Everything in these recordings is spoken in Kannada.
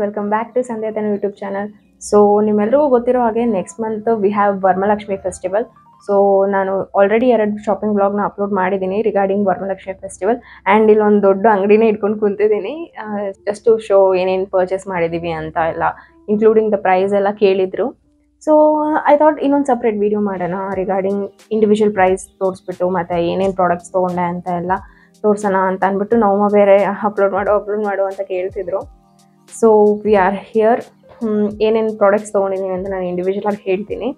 ವೆಲ್ಕಮ್ ಬ್ಯಾಕ್ ಟು ಸಂಧ್ಯಾತನ ಯೂಟ್ಯೂಬ್ ಚಾನಲ್ ಸೊ ನಿಮ್ಮೆಲ್ಲರಿಗೂ ಗೊತ್ತಿರೋ ಹಾಗೆ next month we have Varamalakshmi festival so ನಾನು ಆಲ್ರೆಡಿ ಎರಡು ಶಾಪಿಂಗ್ ಬ್ಲಾಗ್ನ ಅಪ್ಲೋಡ್ ಮಾಡಿದ್ದೀನಿ ರಿಗಾರ್ಡಿಂಗ್ ವರಮಲಕ್ಷ್ಮಿ ಫೆಸ್ಟಿವಲ್ ಆ್ಯಂಡ್ ಇಲ್ಲೊಂದು ದೊಡ್ಡ ಅಂಗಡಿನೇ ಇಟ್ಕೊಂಡು ಕುಂತಿದ್ದೀನಿ ಜಸ್ಟ್ ಟು ಶೋ ಏನೇನು ಪರ್ಚೇಸ್ ಮಾಡಿದ್ದೀವಿ ಅಂತ ಎಲ್ಲ ಇನ್ಕ್ಲೂಡಿಂಗ್ ದ ಪ್ರೈಸ್ ಎಲ್ಲ ಕೇಳಿದ್ರು ಸೊ ಐ ಥಾಟ್ ಇನ್ನೊಂದು ಸಪ್ರೇಟ್ ವಿಡಿಯೋ ಮಾಡೋಣ ರಿಗಾರ್ಡಿಂಗ್ ಇಂಡಿವಿಜುವಲ್ ಪ್ರೈಸ್ ತೋರಿಸ್ಬಿಟ್ಟು ಮತ್ತು ಏನೇನು ಪ್ರಾಡಕ್ಟ್ಸ್ ತೊಗೊಂಡೆ ಅಂತ ಎಲ್ಲ ತೋರ್ಸೋಣ ಅಂತ ಅಂದ್ಬಿಟ್ಟು ನಾವು ಬೇರೆ ಅಪ್ಲೋಡ್ ಮಾಡು ಅಪ್ಲೋಡ್ ಮಾಡು ಅಂತ ಕೇಳ್ತಿದ್ರು ಸೊ ವಿ ಆರ್ ಹಿಯರ್ ಏನೇನು ಪ್ರಾಡಕ್ಟ್ಸ್ ತೊಗೊಂಡಿದ್ದೀನಿ ಅಂತ ನಾನು ಇಂಡಿವಿಜುವಲ್ ಆಗಿ ಹೇಳ್ತೀನಿ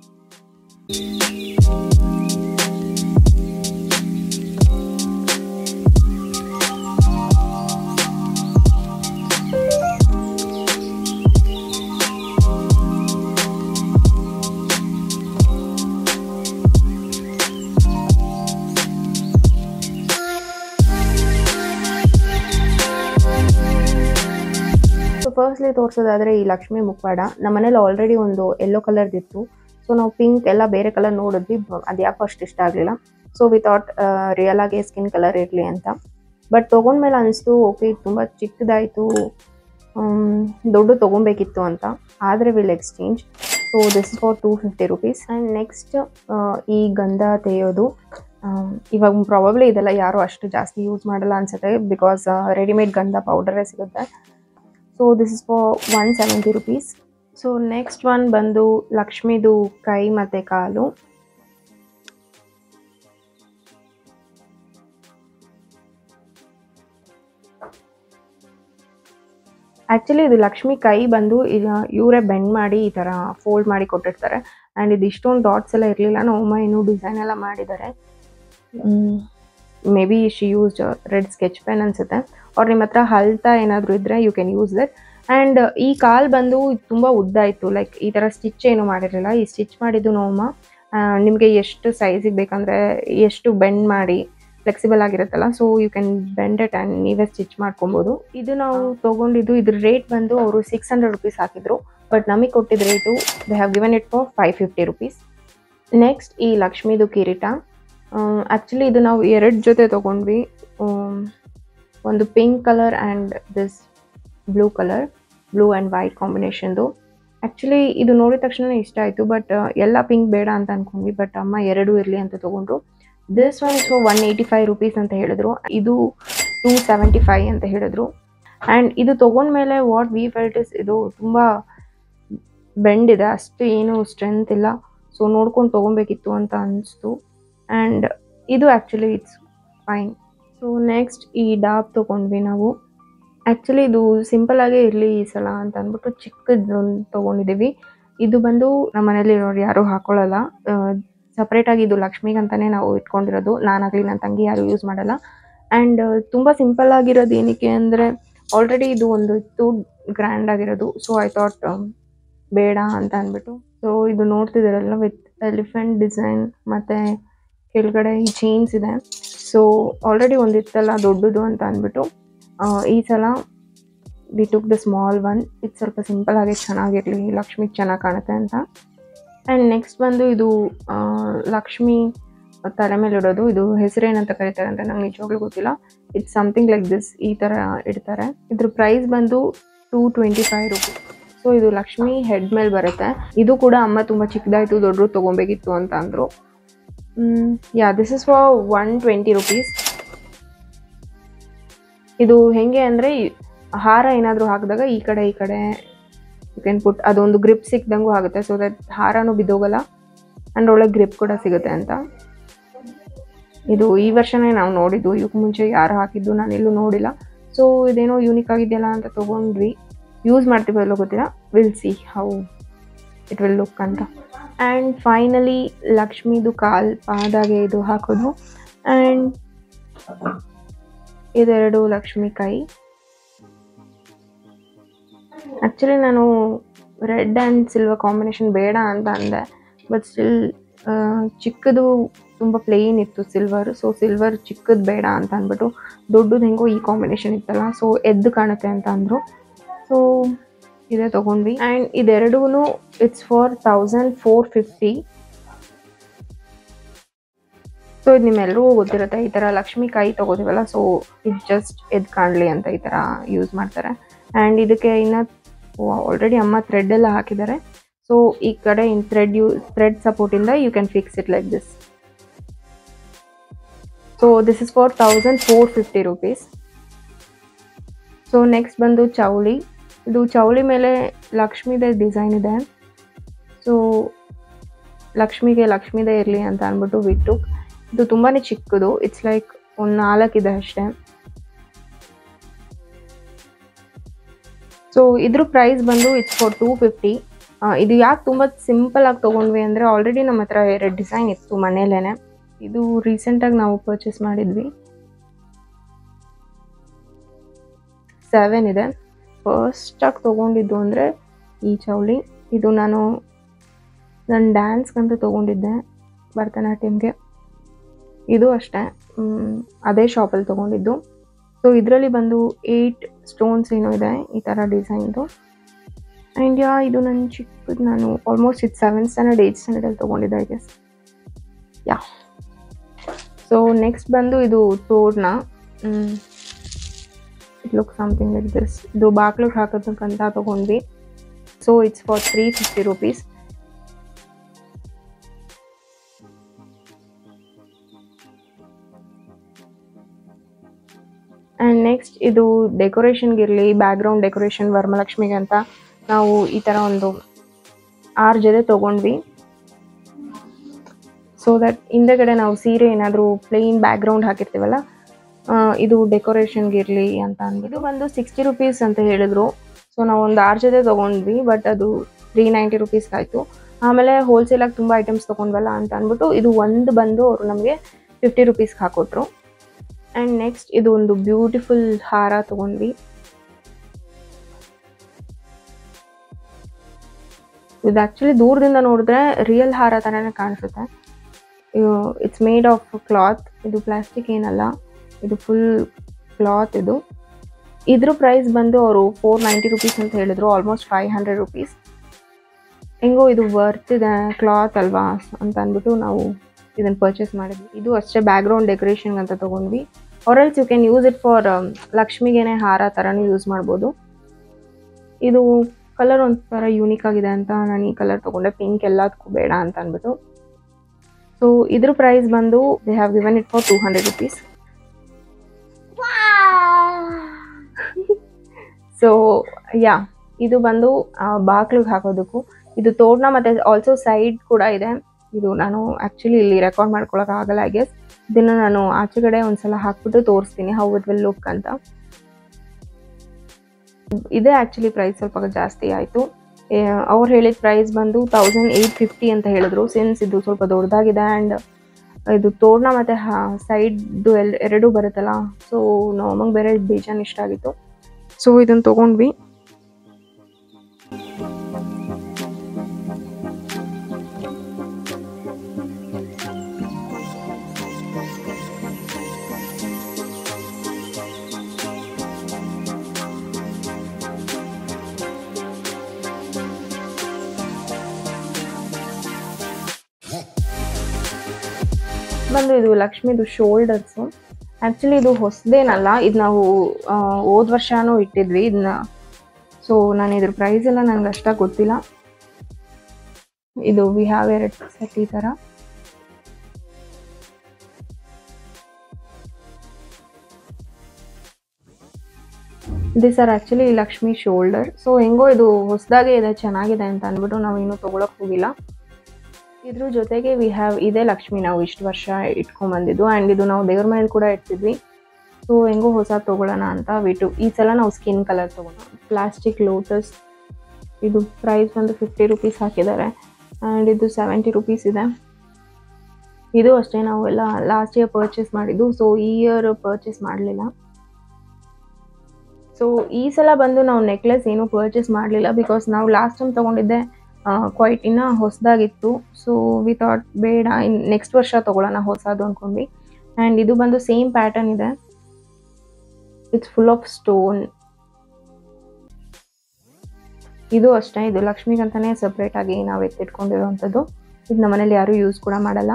ಸೊ ಫಸ್ಟ್ಲಿ ತೋರಿಸೋದಾದ್ರೆ ಈ ಲಕ್ಷ್ಮಿ ಮುಖವಾಡ ನಮ್ಮ ಮನೇಲಿ ಆಲ್ರೆಡಿ ಒಂದು ಯೆಲ್ಲೋ ಕಲರ್ದಿತ್ತು ಸೊ ನಾವು ಪಿಂಕ್ ಎಲ್ಲ ಬೇರೆ ಕಲರ್ ನೋಡಿದ್ವಿ ಅದು ಯಾಕೋ ಅಷ್ಟು ಇಷ್ಟ ಆಗಲಿಲ್ಲ ಸೊ ವಿ ಥಾಟ್ ರಿಯಲ್ ಆಗಿ ಸ್ಕಿನ್ ಕಲರ್ ಇರಲಿ ಅಂತ ಬಟ್ ತೊಗೊಂಡ್ಮೇಲೆ ಅನಿಸ್ತು ಓಕೆ ತುಂಬ ಚಿಕ್ಕದಾಯಿತು ದೊಡ್ಡ ತೊಗೊಬೇಕಿತ್ತು ಅಂತ ಆದರೆ will exchange so this for two fifty rupees and next ಈ ಗಂಧ ತೆಗೆಯೋದು ಇವಾಗ ಪ್ರಾಬಬ್ಲಿ ಇದೆಲ್ಲ ಯಾರು ಅಷ್ಟು ಜಾಸ್ತಿ ಯೂಸ್ ಮಾಡಲ್ಲ ಅನ್ಸುತ್ತೆ ಬಿಕಾಸ್ ರೆಡಿಮೇಡ್ ಗಂಧ ಪೌಡರೇ ಸಿಗುತ್ತೆ so this is for one seventy rupees so next one ಬಂದು ಲಕ್ಷ್ಮಿದು ಕೈ ಮತ್ತು ಕಾಲು ಆ್ಯಕ್ಚುಲಿ ಇದು ಲಕ್ಷ್ಮಿ ಕೈ ಬಂದು ಈಗ ಇವರೇ ಬೆಂಡ್ ಮಾಡಿ ಈ ಥರ ಫೋಲ್ಡ್ ಮಾಡಿ ಕೊಟ್ಟಿರ್ತಾರೆ ಆ್ಯಂಡ್ ಇದು ಇಷ್ಟೊಂದು ಡಾಟ್ಸ್ ಎಲ್ಲ ಇರಲಿಲ್ಲ ನಮ್ಮ ಇನ್ನೂ ಡಿಸೈನ್ ಎಲ್ಲ ಮಾಡಿದ್ದಾರೆ maybe she use red sketch pen ಅನಿಸುತ್ತೆ ಅವ್ರು ನಿಮ್ಮ ಹತ್ರ ಹಲ್ತಾ ಏನಾದರೂ ಇದ್ದರೆ you can use that and ಈ ಕಾಲ್ ಬಂದು ತುಂಬ ಉದ್ದ ಇತ್ತು ಲೈಕ್ ಈ ಥರ ಸ್ಟಿಚ್ ಏನು ಮಾಡಿರಲಿಲ್ಲ ಈ ಸ್ಟಿಚ್ ಮಾಡಿದ್ದು ನೋಮ ನಿಮಗೆ ಎಷ್ಟು ಸೈಜಿಗೆ ಬೇಕಂದರೆ ಎಷ್ಟು ಬೆಂಡ್ ಮಾಡಿ ಫ್ಲೆಕ್ಸಿಬಲ್ ಆಗಿರುತ್ತಲ್ಲ so you can bend it and ನೀವೇ ಸ್ಟಿಚ್ ಮಾಡ್ಕೊಬೋದು ಇದು ನಾವು ತೊಗೊಂಡಿದ್ದು ಇದ್ರ ರೇಟ್ ಬಂದು ಅವರು ಸಿಕ್ಸ್ ಹಂಡ್ರೆಡ್ ರುಪೀಸ್ ಹಾಕಿದ್ರು ಬಟ್ ನಮಗೆ ಕೊಟ್ಟಿದ್ದ rate they have given it for five fifty rupees next ಈ ಲಕ್ಷ್ಮಿದು ಕಿರೀಟ ಆ್ಯಕ್ಚುಲಿ ಇದು ನಾವು ಎರಡು ಜೊತೆ ತೊಗೊಂಡ್ವಿ ಒಂದು pink colour and this blue colour blue and white ಕಾಂಬಿನೇಷನ್ದು ಆ್ಯಕ್ಚುಲಿ ಇದು ನೋಡಿದ ತಕ್ಷಣ ಇಷ್ಟ ಆಯಿತು ಬಟ್ ಎಲ್ಲ ಪಿಂಕ್ ಬೇಡ ಅಂತ ಅಂದ್ಕೊಂಡ್ವಿ ಬಟ್ ಅಮ್ಮ ಎರಡೂ ಇರಲಿ ಅಂತ ತೊಗೊಂಡ್ರು this one so one eighty five rupees ಅಂತ ಹೇಳಿದ್ರು ಇದು ಟೂ ಸೆವೆಂಟಿ ಫೈವ್ ಅಂತ ಹೇಳಿದ್ರು ಆ್ಯಂಡ್ ಇದು ತೊಗೊಂಡ್ಮೇಲೆ ವಾಟ್ ವಿ ಫೆಲ್ಟ್ ಇಸ್ ಇದು ತುಂಬ ಬೆಂಡ್ ಇದೆ ಅಷ್ಟು ಏನು ಸ್ಟ್ರೆಂತ್ ಇಲ್ಲ ಸೊ ನೋಡ್ಕೊಂಡು ತೊಗೊಬೇಕಿತ್ತು ಅಂತ ಅನಿಸ್ತು ಆ್ಯಂಡ್ ಇದು actually it's fine so next ಈ ಡಾಬ್ ತೊಗೊಂಡ್ವಿ ನಾವು ಆ್ಯಕ್ಚುಲಿ ಇದು ಸಿಂಪಲಾಗೇ ಇರಲಿ ಈ ಸಲ ಅಂತ ಅಂದ್ಬಿಟ್ಟು ಚಿಕ್ಕದೊಂದು ತೊಗೊಂಡಿದ್ದೀವಿ ಇದು ಬಂದು ನಮ್ಮ ಮನೇಲಿ ಇರೋರು ಯಾರೂ ಹಾಕೊಳ್ಳಲ್ಲ ಸಪ್ರೇಟಾಗಿ ಇದು ಲಕ್ಷ್ಮಿಗಂತಲೇ ನಾವು ಇಟ್ಕೊಂಡಿರೋದು ನಾನಾಗಲಿ ನನ್ನ ತಂಗಿ ಯಾರು ಯೂಸ್ ಮಾಡಲ್ಲ ಆ್ಯಂಡ್ ತುಂಬ ಸಿಂಪಲ್ ಆಗಿರೋದು ಏನಕ್ಕೆ ಅಂದರೆ ಆಲ್ರೆಡಿ ಇದು ಒಂದು ಇತ್ತು ಗ್ರ್ಯಾಂಡ್ ಆಗಿರೋದು ಸೊ ಐ ಥಾಟ್ ಬೇಡ ಅಂತ ಅಂದ್ಬಿಟ್ಟು ಸೊ ಇದು ನೋಡ್ತಿದ್ದೀರಲ್ಲ ವಿತ್ ಎಲಿಫೆಂಟ್ ಡಿಸೈನ್ ಮತ್ತು ಕೆಳಗಡೆ ಈ ಚೈನ್ಸ್ ಇದೆ ಸೊ ಆಲ್ರೆಡಿ ಒಂದಿತ್ತಲ್ಲ ದೊಡ್ಡದು ಅಂತ ಅಂದ್ಬಿಟ್ಟು ಈ ಸಲ we took the small one ಇದು ಸ್ವಲ್ಪ ಸಿಂಪಲ್ ಆಗಿ ಚೆನ್ನಾಗಿರಲಿ ಲಕ್ಷ್ಮಿಗೆ ಚೆನ್ನಾಗಿ ಕಾಣುತ್ತೆ ಅಂತ ಆ್ಯಂಡ್ ನೆಕ್ಸ್ಟ್ ಬಂದು ಇದು ಲಕ್ಷ್ಮಿ ತಲೆ ಮೇಲೆ ಇಡೋದು ಇದು ಹೆಸರೇನಂತ ಕರೀತಾರೆ ಅಂತ ನಂಗೆ ನಿಜವಾಗ್ಲೂ ಗೊತ್ತಿಲ್ಲ ಇಟ್ಸ್ ಸಮಥಿಂಗ್ ಲೈಕ್ ದಿಸ್ ಈ ಥರ ಇಡ್ತಾರೆ ಇದ್ರ ಪ್ರೈಸ್ ಬಂದು two twenty five rupees so ಇದು ಲಕ್ಷ್ಮಿ ಹೆಡ್ ಮೇಲೆ ಬರುತ್ತೆ ಇದು ಕೂಡ ಅಮ್ಮ ತುಂಬ ಚಿಕ್ಕದಾಯಿತು ದೊಡ್ಡದು ತೊಗೊಬೇಕಿತ್ತು ಅಂತ ಅಂದರು yeah this is for one twenty rupees ಇದು ಹೆಂಗೆ ಅಂದರೆ ಹಾರ ಏನಾದರೂ ಹಾಕಿದಾಗ ಈ ಕಡೆ ಈ ಕಡೆ ಯು ಕ್ಯಾನ್ ಪುಟ್ ಅದೊಂದು ಗ್ರಿಪ್ ಸಿಕ್ದಂಗೂ ಆಗುತ್ತೆ ಸೊ ದಟ್ ಹಾರನೂ ಬಿದ್ದೋಗಲ್ಲ ಆ್ಯಂಡ್ ಒಳ್ಳೆ ಗ್ರಿಪ್ ಕೂಡ ಸಿಗುತ್ತೆ ಅಂತ ಇದು ಈ ವರ್ಷನೇ ನಾವು ನೋಡಿದ್ದು ಇವಕ್ಕೆ ಮುಂಚೆ ಯಾರು ಹಾಕಿದ್ದು ನಾನು ಎಲ್ಲೂ ನೋಡಿಲ್ಲ ಸೊ ಇದೇನೋ ಯೂನಿಕ್ ಆಗಿದೆಯಲ್ಲ ಅಂತ ತೊಗೊಂಡ್ವಿ ಯೂಸ್ ಮಾಡ್ತೀವಲ್ಲೋ ಗೊತ್ತಿಲ್ಲ will see how it will look ಅಂತ ಆ್ಯಂಡ್ ಫೈನಲಿ ಲಕ್ಷ್ಮಿದು ಕಾಲ್ ಪಾದಾಗೆ ಇದು ಹಾಕೋದು ಆ್ಯಂಡ್ ಇದೆರಡು ಲಕ್ಷ್ಮಿ ಕೈ ಆ್ಯಕ್ಚುಲಿ ನಾನು ರೆಡ್ ಆ್ಯಂಡ್ ಸಿಲ್ವರ್ ಕಾಂಬಿನೇಷನ್ ಬೇಡ ಅಂತ ಅಂದೆ ಬಟ್ ಸ್ಟಿಲ್ ಚಿಕ್ಕದು ತುಂಬ ಪ್ಲೇನ್ ಇತ್ತು ಸಿಲ್ವರ್ ಸೊ ಸಿಲ್ವರ್ ಚಿಕ್ಕದು ಬೇಡ ಅಂತ ಅಂದ್ಬಿಟ್ಟು ದೊಡ್ಡದು ಹೆಂಗೋ ಈ ಕಾಂಬಿನೇಷನ್ ಇತ್ತಲ್ಲ ಸೊ ಎದ್ದು ಕಾಣುತ್ತೆ ಅಂತ ಅಂದರು ಸೊ ಇದೇ ತೊಗೊಂಡ್ವಿ ಆ್ಯಂಡ್ ಇದೆರಡೂ it's for thousand four fifty so ಇದು ನಿಮ್ಮೆಲ್ರಿಗೂ ಗೊತ್ತಿರುತ್ತೆ ಈ ಥರ ಲಕ್ಷ್ಮಿ ಕೈ ತೊಗೋತೀವಲ್ಲ ಸೊ ಇದು ಜಸ್ಟ್ ಎದ್ದು ಕಾಣಲಿ ಅಂತ ಈ ಥರ ಯೂಸ್ ಮಾಡ್ತಾರೆ ಆ್ಯಂಡ್ ಇದಕ್ಕೆ ಇನ್ನು ಆಲ್ರೆಡಿ ಅಮ್ಮ ಥ್ರೆಡ್ ಎಲ್ಲ ಹಾಕಿದ್ದಾರೆ ಸೊ ಈ ಕಡೆ ಇನ್ ಥ್ರೆಡ್ ಯು ಥ್ರೆಡ್ ಸಪೋರ್ಟಿಂದ you can fix it like this so this is for thousand four fifty rupees so next ಬಂದು ಚೌಳಿ ಇದು ಚೌಳಿ ಮೇಲೆ ಲಕ್ಷ್ಮಿದೆ ಡಿಸೈನ್ ಇದೆ ಸೊ ಲಕ್ಷ್ಮಿಗೆ ಲಕ್ಷ್ಮಿದೇ ಇರಲಿ ಅಂತ ಅಂದ್ಬಿಟ್ಟು ಬಿಟ್ಟು ಇದು ತುಂಬಾ ಚಿಕ್ಕದು ಇಟ್ಸ್ ಲೈಕ್ ಒಂದು ನಾಲ್ಕಿದೆ ಅಷ್ಟೇ ಸೊ ಇದ್ರ ಪ್ರೈಸ್ ಬಂದು ಇಟ್ಸ್ ಫಾರ್ ಟೂ ಫಿಫ್ಟಿ ಇದು ಯಾಕೆ ತುಂಬ ಸಿಂಪಲ್ ಆಗಿ ತೊಗೊಂಡ್ವಿ ಅಂದರೆ ಆಲ್ರೆಡಿ ನಮ್ಮ ಹತ್ರ ಎರಡು ಡಿಸೈನ್ ಇತ್ತು ಮನೇಲೇನೆ ಇದು ರೀಸೆಂಟಾಗಿ ನಾವು ಪರ್ಚೇಸ್ ಮಾಡಿದ್ವಿ ಸೆವೆನ್ ಇದೆ ಫಸ್ಟಾಗಿ ತೊಗೊಂಡಿದ್ದು ಅಂದರೆ ಈ ಚೌಳಿ ಇದು ನಾನು ನನ್ನ ಡ್ಯಾನ್ಸ್ಗಂತ ತೊಗೊಂಡಿದ್ದೆ ಭರತನಾಟ್ಯಮ್ಗೆ ಇದು ಅಷ್ಟೇ ಮ್, ಅದೇ ಶಾಪಲ್ಲಿ ತೊಗೊಂಡಿದ್ದು ಸೊ ಇದರಲ್ಲಿ ಬಂದು ಏಯ್ಟ್ ಸ್ಟೋನ್ಸ್ ಏನೋ ಇದೆ ಈ ಥರ ಡಿಸೈನ್ದು ಆ್ಯಂಡ್ ಯಾ ಇದು ನನ್ನ ಚಿಕ್ಕದು ನಾನು ಆಲ್ಮೋಸ್ಟ್ ಇದು ಸೆವೆಂತ್ ಸ್ಟ್ಯಾಂಡರ್ಡ್ ಏಯ್ಟ್ ಸ್ಟ್ಯಾಂಡರ್ಡಲ್ಲಿ ತೊಗೊಂಡಿದ್ದೆ I guess yeah so next ಬಂದು ಇದು ತೋರಣ it look something like this ಇದು ಬಾಗ್ಲಿಗೆ ಹಾಕೋದಕ್ಕಂತ ತೊಗೊಂಡ್ವಿ so it's for three fifty rupees and next ಇದು ಡೆಕೋರೇಷನ್ಗಿರಲಿ ಬ್ಯಾಕ್ಗ್ರೌಂಡ್ ಡೆಕೋರೇಷನ್ ವರಮಲಕ್ಷ್ಮಿಗೆ ಅಂತ ನಾವು ಈ ಥರ ಒಂದು ಆರು ಜೊತೆ ತೊಗೊಂಡ್ವಿ ಸೊ ದಟ್ ಹಿಂದೆಗಡೆ ನಾವು ಸೀರೆ ಏನಾದರೂ ಪ್ಲೇನ್ ಬ್ಯಾಕ್ಗ್ರೌಂಡ್ ಹಾಕಿರ್ತೀವಲ್ಲ ಆ, ಇದು ಡೆಕೋರೇಷನ್ಗಿರಲಿ ಅಂತ ಅಂದ್ಬಿಟ್ಟು ಇದು ಬಂದು ಸಿಕ್ಸ್ಟಿ ರುಪೀಸ್ ಅಂತ ಹೇಳಿದ್ರು ಸೊ ನಾವು ಒಂದು ಆರು ಜೊತೆ ತೊಗೊಂಡ್ವಿ ಬಟ್ ಅದು ತ್ರೀ ನೈಂಟಿ ರುಪೀಸ್ ಆಯಿತು ಆಮೇಲೆ ಹೋಲ್ಸೇಲಾಗಿ ತುಂಬ ಐಟಮ್ಸ್ ತೊಗೊಂಡ್ವಲ್ಲ ಅಂತ ಅಂದ್ಬಿಟ್ಟು ಇದು ಒಂದು ಬಂದು ಅವರು ನಮಗೆ ಫಿಫ್ಟಿ ರುಪೀಸ್ಗೆ ಹಾಕೊಟ್ರು ಆ್ಯಂಡ್ ನೆಕ್ಸ್ಟ್ ಇದು ಒಂದು ಬ್ಯೂಟಿಫುಲ್ ಹಾರ ತೊಗೊಂಡ್ವಿ ಇದು ಆ್ಯಕ್ಚುಲಿ ದೂರದಿಂದ ನೋಡಿದ್ರೆ ರಿಯಲ್ ಹಾರ ಥರನೇ ಕಾಣಿಸುತ್ತೆ ಇಟ್ಸ್ ಮೇಡ್ ಆಫ್ ಕ್ಲಾತ್ ಇದು ಪ್ಲಾಸ್ಟಿಕ್ ಏನಲ್ಲ ಇದು ಫುಲ್ ಕ್ಲಾತ್ ಇದು ಇದ್ರ ಪ್ರೈಸ್ ಬಂದು ಅವರು ಫೋರ್ ನೈಂಟಿ ರುಪೀಸ್ ಅಂತ ಹೇಳಿದ್ರು ಆಲ್ಮೋಸ್ಟ್ ಫೈವ್ ಹಂಡ್ರೆಡ್ ರುಪೀಸ್ ಹೆಂಗೋ ಇದು ವರ್ತ್ ಇದೆ ಕ್ಲಾತ್ ಅಲ್ವಾ ಅಂತ ಅಂದ್ಬಿಟ್ಟು ನಾವು ಇದನ್ನು ಪರ್ಚೇಸ್ ಮಾಡಿದ್ವಿ ಇದು ಅಷ್ಟೇ ಬ್ಯಾಕ್ಗ್ರೌಂಡ್ ಡೆಕೋರೇಷನ್ ಅಂತ ತೊಗೊಂಡ್ವಿ or else you can use it for ಲಕ್ಷ್ಮಿಗೇನೆ ಹಾರ ಥರನೂ ಯೂಸ್ ಮಾಡ್ಬೋದು ಇದು ಕಲರ್ ಒಂಥರ ಯೂನಿಕ್ ಆಗಿದೆ ಅಂತ ನಾನು ಈ ಕಲರ್ ತೊಗೊಂಡೆ ಪಿಂಕ್ ಎಲ್ಲದಕ್ಕೂ ಬೇಡ ಅಂತ ಅಂದ್ಬಿಟ್ಟು ಸೊ ಇದ್ರ ಪ್ರೈಸ್ ಬಂದು they have given it for two hundred rupees so yeah ಇದು ಬಂದು ಬಾಕ್ಲಿಗೆ ಹಾಕೋದಕ್ಕೂ ಇದು ತೋರಣ ಮತ್ತು ಆಲ್ಸೋ ಸೈಡ್ ಕೂಡ ಇದೆ ಇದು ನಾನು ಆ್ಯಕ್ಚುಲಿ ಇಲ್ಲಿ ರೆಕಾರ್ಡ್ ಮಾಡ್ಕೊಳಕ್ಕೆ ಆಗಲ್ಲ ಐ ಗೆಸ್ ಇದನ್ನು ನಾನು ಆಚೆಗಡೆ ಒಂದ್ಸಲ ಹಾಕ್ಬಿಟ್ಟು ತೋರಿಸ್ತೀನಿ ಹೌ ಇಟ್ ವಿಲ್ ಲುಕ್ ಅಂತ ಇದೇ ಆ್ಯಕ್ಚುಲಿ ಪ್ರೈಸ್ ಸ್ವಲ್ಪ ಜಾಸ್ತಿ ಆಯಿತು ಅವ್ರು ಹೇಳಿದ ಪ್ರೈಸ್ ಬಂದು ತೌಸಂಡ್ ಏಯ್ಟ್ ಫಿಫ್ಟಿ ಅಂತ ಹೇಳಿದ್ರು ಸಿನ್ಸ್ ಇದು ಸ್ವಲ್ಪ ದೊಡ್ಡದಾಗಿದೆ ಆ್ಯಂಡ್ ಇದು ತೋರಣ ಮತ್ತು ಸೈಡ್ದು ಎಲ್ ಎರಡೂ ಬರುತ್ತಲ್ಲ ಸೊ ನಮಗೆ ಬೇರೆ ಬೇಜಾನ್ ಇಷ್ಟ ಆಗಿತ್ತು ಸೊ ಇದನ್ನು ತೊಗೊಂಡ್ವಿ ಬಂದು ಇದು ಲಕ್ಷ್ಮಿದು ಶೋಲ್ಡರ್ಸು ಆ್ಯಕ್ಚುಲಿ ಇದು ಹೊಸದೇನಲ್ಲ ಇದು ನಾವು ಆ, ಹೋದ ವರ್ಷನೂ ಇಟ್ಟಿದ್ವಿ ಇದನ್ನ ಸೊ ನಾನು ಇದ್ರ ಪ್ರೈಸ್ ಎಲ್ಲ ನನಗೆ ಅಷ್ಟಾಗಿ ಗೊತ್ತಿಲ್ಲ ಇದು ವಿ ಹ್ಯಾವ್ ಎರಡು ಸೆಟ್ ಈ ಥರ this are actually Lakshmi shoulder so ಹೆಂಗೋ ಇದು ಹೊಸದಾಗೆ ಇದೆ ಚೆನ್ನಾಗಿದೆ ಅಂತ ಅಂದ್ಬಿಟ್ಟು ನಾವು ಇನ್ನೂ ತೊಗೊಳಕ್ಕೆ ಹೋಗಿಲ್ಲ ಇದ್ರ ಜೊತೆಗೆ ವಿ ಹ್ಯಾವ್ ಇದೇ ಲಕ್ಷ್ಮಿ ನಾವು ಇಷ್ಟು ವರ್ಷ ಇಟ್ಕೊಂಬಂದಿದ್ದು ಆ್ಯಂಡ್ ಇದು ನಾವು ದೇವ್ರ ಮನೇಲಿ ಕೂಡ ಇಡ್ತಿದ್ವಿ ಸೊ ಹೆಂಗೋ ಹೊಸ ತೊಗೊಳ್ಳೋಣ ಅಂತ ಬಿಟ್ಟು ಈ ಸಲ ನಾವು ಸ್ಕಿನ್ ಕಲರ್ ತೊಗೊಳೋಣ ಪ್ಲಾಸ್ಟಿಕ್ ಲೋಟಸ್ ಇದು ಪ್ರೈಸ್ ಬಂದು ಫಿಫ್ಟಿ ರುಪೀಸ್ ಹಾಕಿದ್ದಾರೆ ಆ್ಯಂಡ್ ಇದು ಸೆವೆಂಟಿ ರುಪೀಸ್ ಇದೆ ಇದು ಅಷ್ಟೇ ನಾವು ಎಲ್ಲ ಲಾಸ್ಟ್ ಇಯರ್ ಪರ್ಚೇಸ್ ಮಾಡಿದ್ದು ಸೊ ಈ ಇಯರ್ ಪರ್ಚೇಸ್ ಮಾಡಲಿಲ್ಲ ಸೊ ಈ ಸಲ ಬಂದು ನಾವು ನೆಕ್ಲೆಸ್ ಏನೂ ಪರ್ಚೇಸ್ ಮಾಡಲಿಲ್ಲ ಬಿಕಾಸ್ ನಾವು ಲಾಸ್ಟ್ ಟೈಮ್ ತೊಗೊಂಡಿದ್ದೆ ಕ್ವೈಟ್ ಇನ್ನ ಹೊಸದಾಗಿತ್ತು ಸೊ ವಿ ಥಾಟ್ ಬೇಡ ಇನ್ ನೆಕ್ಸ್ಟ್ ವರ್ಷ ತೊಗೊಳ್ಳೋಣ ಹೊಸದು ಅಂದ್ಕೊಂಡ್ವಿ ಆ್ಯಂಡ್ ಇದು ಬಂದು ಸೇಮ್ ಪ್ಯಾಟರ್ನ್ ಇದೆ ಇಟ್ಸ್ ಫುಲ್ ಆಫ್ ಸ್ಟೋನ್ ಇದು ಅಷ್ಟೇ ಇದು ಲಕ್ಷ್ಮಿಗಂತಾನೆ ಸಪ್ರೇಟ್ ಆಗಿ ನಾವು ಎತ್ತಿಟ್ಕೊಂಡಿರೋವಂಥದ್ದು ಇದು ನಮ್ಮನೇಲಿ ಯಾರೂ ಯೂಸ್ ಕೂಡ ಮಾಡಲ್ಲ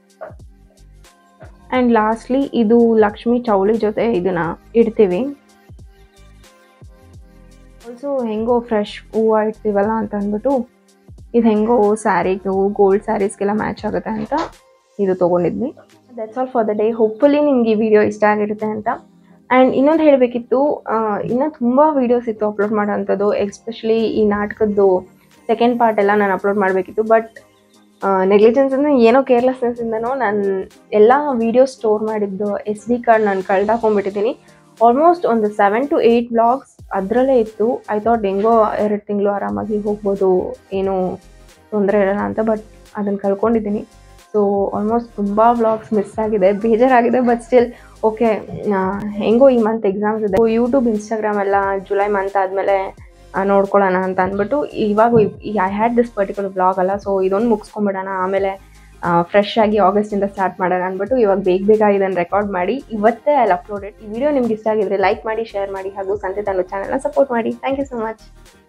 ಆ್ಯಂಡ್ ಲಾಸ್ಟ್ಲಿ ಇದು ಲಕ್ಷ್ಮಿ ಚೌಳಿ ಜೊತೆ ಇದನ್ನ ಇಡ್ತೀವಿ ಆಲ್ಸೋ ಹೆಂಗೋ ಫ್ರೆಶ್ ಹೂವು ಇಡ್ತೀವಲ್ಲ ಅಂತ ಅಂದ್ಬಿಟ್ಟು ಇದು ಹೆಂಗೋ ಸ್ಯಾರಿಗೂ ಗೋಲ್ಡ್ ಸ್ಯಾರೀಸ್ಗೆಲ್ಲ ಮ್ಯಾಚ್ ಆಗುತ್ತೆ ಅಂತ ಇದು ತೊಗೊಂಡಿದ್ವಿ that's all for the day hopefully ನಿಮ್ಗೆ ಈ ವಿಡಿಯೋ ಇಷ್ಟ ಆಗಿರುತ್ತೆ ಅಂತ ಆ್ಯಂಡ್ ಇನ್ನೊಂದು ಹೇಳಬೇಕಿತ್ತು ಇನ್ನೂ ತುಂಬ ವೀಡಿಯೋಸ್ ಇತ್ತು ಅಪ್ಲೋಡ್ ಮಾಡೋವಂಥದ್ದು ಎಸ್ಪೆಷಲಿ ಈ ನಾಟಕದ್ದು ಸೆಕೆಂಡ್ ಪಾರ್ಟ್ ಎಲ್ಲ ನಾನು ಅಪ್ಲೋಡ್ ಮಾಡಬೇಕಿತ್ತು ಬಟ್ ನೆಗ್ಲಿಜೆನ್ಸ್ ಅಂದರೆ ಏನೋ ಕೇರ್ಲೆಸ್ನೆಸ್ಸಿಂದನೋ ನಾನು ಎಲ್ಲ ವೀಡಿಯೋ ಸ್ಟೋರ್ ಮಾಡಿದ್ದು ಎಸ್ ಡಿ ಕಾರ್ಡ್ ನಾನು ಕಳ್ದಾಕೊಂಡ್ಬಿಟ್ಟಿದ್ದೀನಿ ಆಲ್ಮೋಸ್ಟ್ ಒಂದು ಸೆವೆನ್ ಟು ಏಯ್ಟ್ ಬ್ಲಾಗ್ಸ್ ಅದರಲ್ಲೇ ಇತ್ತು ಐ ಥಾಟ್ ಹೆಂಗೋ ಎರಡು ತಿಂಗಳು ಆರಾಮಾಗಿ ಹೋಗ್ಬೋದು ಏನೂ ತೊಂದರೆ ಇರಲ್ಲ ಅಂತ ಬಟ್ ಅದನ್ನು ಕಳ್ಕೊಂಡಿದ್ದೀನಿ ಸೊ ಆಲ್ಮೋಸ್ಟ್ ತುಂಬ ವ್ಲಾಗ್ಸ್ ಮಿಸ್ ಆಗಿದೆ ಬೇಜಾರಾಗಿದೆ ಬಟ್ ಸ್ಟಿಲ್ ಓಕೆ ಹೆಂಗೋ ಈ ಮಂತ್ ಎಕ್ಸಾಮ್ಸ್ ಇದೆ ಯೂಟ್ಯೂಬ್ ಇನ್ಸ್ಟಾಗ್ರಾಮ್ ಎಲ್ಲ ಜುಲೈ ಮಂತ್ ಆದಮೇಲೆ ನೋಡ್ಕೊಳ್ಳೋಣ ಅಂತ ಅಂದ್ಬಿಟ್ಟು ಇವಾಗ I had this particular blog ಅಲ್ಲ ಸೊ ಇದೊಂದು ಮುಗಿಸ್ಕೊಂಬಿಡೋಣ ಆಮೇಲೆ ಫ್ರೆಶ್ ಆಗಿ ಆಗಸ್ಟಿಂದ ಸ್ಟಾರ್ಟ್ ಮಾಡೋಣ ಅಂದ್ಬಿಟ್ಟು ಇವಾಗ ಬೇಗ ಬೇಗ ಇದನ್ನು ರೆಕಾರ್ಡ್ ಮಾಡಿ ಇವತ್ತೇ ಅಲ್ಲಿ ಅಪ್ಲೋಡೆಡ್ ಈ ವಿಡಿಯೋ ನಿಮ್ಗೆ ಇಷ್ಟ ಆಗಿದ್ರೆ ಲೈಕ್ ಮಾಡಿ ಶೇರ್ ಮಾಡಿ ಹಾಗೂ ಸಂತೆ ತನ್ನ ಚಾನಲ್ನ ಸಪೋರ್ಟ್ ಮಾಡಿ ಥ್ಯಾಂಕ್ ಯು ಸೊ ಮಚ್